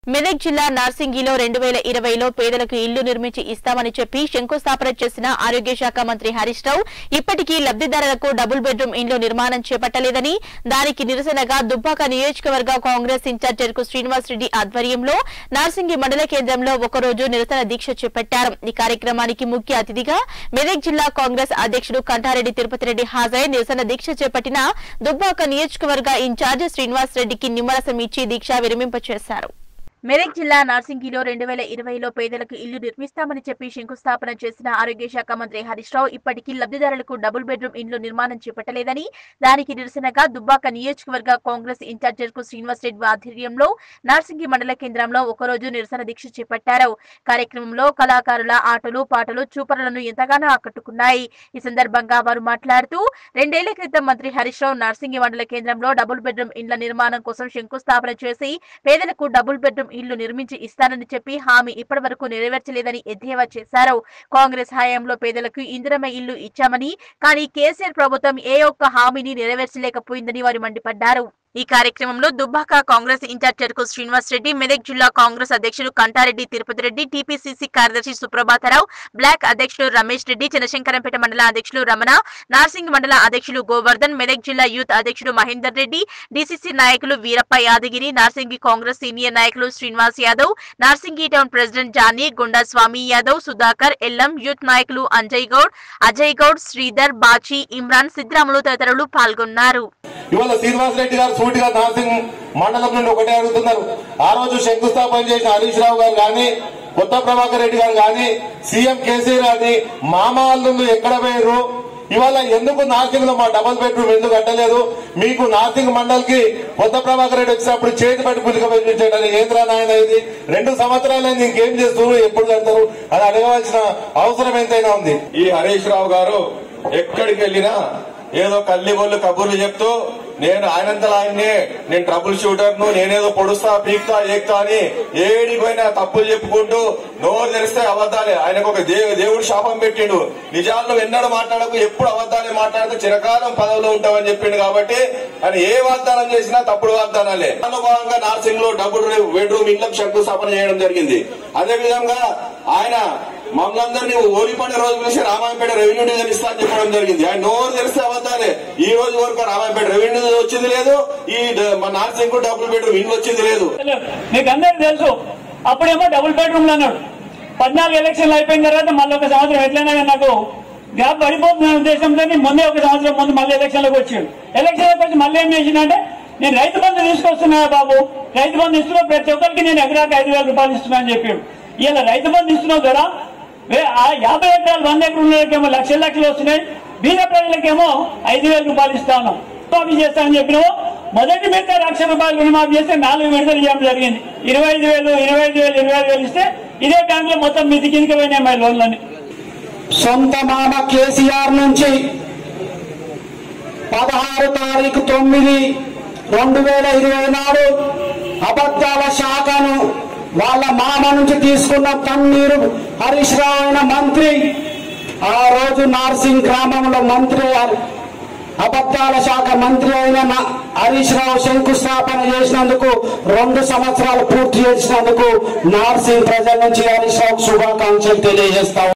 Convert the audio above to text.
మెదక్ జిల్లా నార్సింగిలో రెండు వేల ఇరవైలో పేదలకు ఇల్లు నిర్మించి ఇస్తామని చెప్పి శంకుస్థాపన చేసిన ఆరోగ్య శాఖ మంత్రి హరీష్ రావు ఇప్పటికీ లబ్దిదారులకు డబుల్ బెడ్రూమ్ ఇండ్లు నిర్మాణం చేపట్టలేదని దానికి నిరసనగా దుబ్బాక నియోజకవర్గ కాంగ్రెస్ ఇన్ఛార్జ్ చెరుకు శ్రీనివాస్ రెడ్డి ఆధ్వర్యంలో నార్సింగి మండల కేంద్రంలో ఒకరోజు నిరసన దీక్ష చేపట్టారు ఈ కార్యక్రమానికి ముఖ్య అతిథిగా మెదక్ జిల్లా కాంగ్రెస్ అధ్యక్షుడు కంఠారెడ్డి తిరుపతి రెడ్డి హాజరై నిరసన దీక్ష చేపట్టిన దుబ్బాక నియోజకవర్గ ఇన్ఛార్జ్ శ్రీనివాస్ రెడ్డికి నిమ్మరసం ఇచ్చి దీక్ష విరమింపచేశారు మెదక్ జిల్లా నార్సింగిలో రెండు వేల ఇరవైలో పేదలకు ఇల్లు నిర్మిస్తామని చెప్పి శంకుస్థాపన చేసిన ఆరోగ్య శాఖ మంత్రి హరీష్ రావు ఇప్పటికీ లబ్దిదారులకు డబుల్ బెడ్రూమ్ ఇండ్లు నిర్మాణం చేపట్టలేదని దానికి నిరసనగా దుబ్బాక నియోజకవర్గ కాంగ్రెస్ ఇన్ఛార్జర్ కు శ్రీనివాస్ రెడ్డి ఆధ్వర్యంలో నార్సింగి మండల కేంద్రంలో ఒకరోజు నిరసన దీక్ష చేపట్టారు కార్యక్రమంలో కళాకారుల ఆటలు పాటలు చూపరులను ఎంతగానో ఆకట్టుకున్నాయి ఈ సందర్భంగా వారు మాట్లాడుతూ రెండేళ్ల క్రితం మంత్రి హరీష్ రావు నార్సింగి మండల కేంద్రంలో డబుల్ బెడ్రూమ్ ఇండ్ల నిర్మాణం కోసం శంకుస్థాపన చేసి పేదలకు డబుల్ బెడ్రూమ్ ఇల్లు నిర్మించి ఇస్తానని చెప్పి హామీ ఇప్పటి వరకు నెరవేర్చలేదని ఎద్దేవా చేశారు కాంగ్రెస్ హయాంలో పేదలకు ఇందిరమ ఇల్లు ఇచ్చామని కానీ కేసీఆర్ ప్రభుత్వం ఏ ఒక్క హామీని నెరవేర్చలేకపోయిందని వారు మండిపడ్డారు ఈ కార్యక్రమంలో దుబ్బాక కాంగ్రెస్ ఇన్ఛార్జ్ చెరుకు శ్రీనివాస్ రెడ్డి మెదక్ జిల్లా కాంగ్రెస్ అధ్యక్షుడు కంటారెడ్డి తిరుపతి రెడ్డి టీపీసీసీ కార్యదర్శి సుప్రభాతరావు బ్లాక్ అధ్యక్షుడు రమేష్ రెడ్డి చినశంకరంపేట మండల అధ్యక్షులు రమణ నార్సింగ్ మండల అధ్యక్షులు గోవర్ధన్ మెదక్ జిల్లా యూత్ అధ్యక్షుడు మహేందర్ రెడ్డి డీసీసీ నాయకులు వీరప్ప యాదగిరి నార్సింగి కాంగ్రెస్ సీనియర్ నాయకులు Srinivas Yadav Narsingi town president Johnny Gunda Swamy Yadav Sudhakar Ellam youth నాయకులు అంజయ్ గౌడ్ అజయ్ గౌడ్ శ్రీధర్ బాచి ఇమ్రాన్ సిద్రాములు తదితరులు పాల్గొన్నారు ఇవాళ శ్రీనివాస్ రెడ్డి గారు సూటిగా నార్సింగ్ మండలం నుండి ఒకటే అడుగుతున్నారు ఆ రోజు శంకుస్థాపన చేసిన హరీష్ రావు గారు కానీ కొత్త ప్రభాకర్ రెడ్డి గారు కానీ సీఎం కేసీఆర్ గాని మామ వాళ్ళు ఎక్కడ పోయారు ఇవాళ ఎందుకు నార్సింగ్ లో మా డబల్ బెడ్రూమ్ ఎందుకు కట్టలేదు మీకు నార్సింగ్ మండల్ కి కొత్త ప్రభాకర్ రెడ్డి వచ్చినప్పుడు చేతి పట్టి పులిక పెట్టించండి ఏంద్రా నాయన ఇది రెండు సంవత్సరాలైంది ఇంకేం చేస్తున్నారు ఎప్పుడు కడతారు అది అడగవలసిన అవసరం ఎంతైనా ఉంది ఈ హరీష్ రావు గారు ఎక్కడికి వెళ్ళినా ఏదో కల్లిగొల్లు కబుర్లు చెప్తూ నేను ఆయనంతలా ఆయన్నే నేను ట్రబుల్ షూటర్ ను నేనేదో పొడుస్తా పీక్తా ఏక్తా అని ఏడికి పోయినా తప్పులు చెప్పుకుంటూ నోరు తెరిస్తే అబద్ధాలే ఆయనకు ఒక దేవు- దేవుడు శాపం పెట్టిండు నిజాలు నువ్వు ఎన్నడూ మాట్లాడకు ఎప్పుడు అబద్ధాలే మాట్లాడితే చిరకాలం పదవిలో ఉంటావని చెప్పిండు కాబట్టి ఆయన ఏ వాగ్దానం చేసినా తప్పుడు వాగ్దానాలే అనుభవంగా నార్సింగ్ లో డబుల్ బెడ్రూమ్ ఇళ్లకు శంకుస్థాపన చేయడం జరిగింది అదే విధంగా ఆయన మమ్మల్ందరినీ ఓలిపండి రోజు పిలిచి రామాయపేట రెవెన్యూ డివిజన్ ఇస్తా అని చెప్పడం జరిగింది ఆయన నోరు తెలిస్తే అబద్ధాలే ఈ రోజు వరకు రామాయపేట రెవెన్యూ వచ్చింది లేదు ఈ డ- మన నార్సింగ్ డబుల్ బెడ్రూమ్ ఇల్లు వచ్చింది లేదు మీకు అందరికి తెలుసు అప్పుడేమో డబుల్ బెడ్రూమ్లు అన్నాడు పద్నాలుగు ఎలక్షన్లు అయిపోయిన తర్వాత మళ్ళీ ఒక సంవత్సరం ఎట్లయినా కానీ నాకు గ్యాప్ పడిపోతున్న ఉద్దేశంతో మొన్నే ఒక సంవత్సరం ముందు మళ్ళీ ఎలక్షన్లకు వచ్చాడు ఎలక్షన్లకు వచ్చి మళ్ళీ ఏం చేసిందంటే నేను రైతు బంధు తీసుకొస్తున్నా బాబు రైతు బంధు ఇస్తున్నా ప్రతి ఒక్కరికి నేను ఎకరాకి ఐదు వేల రూపాయలు ఇస్తున్నా అని చెప్పాడు ఇలా రైతు బంధు ఇస్తున్నావు కదా వే- ఆ యాభై ఎకరాలు వంద ఎకరాలకేమో లక్షల లక్షలు వస్తున్నాయి బీద ప్రజలకేమో ఐదు వేల రూపాయలు ఇస్తా ఉన్నాం రుణమాఫీ చేస్తానని చెప్పినావు మొదటి విడత లక్ష రూపాయలు రుణమాఫీ చేస్తే నాలుగు విడతలు ఇవ్వడం జరిగింది ఇరవై ఐదు వేలు ఇరవై ఐదు వేలు ఇరవై ఐదు వేలు ఇస్తే ఇదే బ్యాంక్ లో మొత్తం మితి కిందకి పోయినాయి మా లోన్లని సొంత మామ కేసీఆర్ నుంచి పదహారు తారీఖు తొమ్మిది రెండు వేల ఇరవై నాడు అబద్ధాల శాఖను వాళ్ళ మామ నుంచి తీసుకున్న తన్నీరు హరీష్ రావు అయిన మంత్రి ఆ రోజు నార్సింగ్ గ్రామంలో మంత్రి అబద్ధాల శాఖ మంత్రి అయిన నా- హరీష్ రావు శంకుస్థాపన చేసినందుకు రెండు సంవత్సరాలు పూర్తి చేసినందుకు నార్సింగ్ ప్రజల నుంచి హరీష్ రావు శుభాకాంక్షలు తెలియజేస్తాం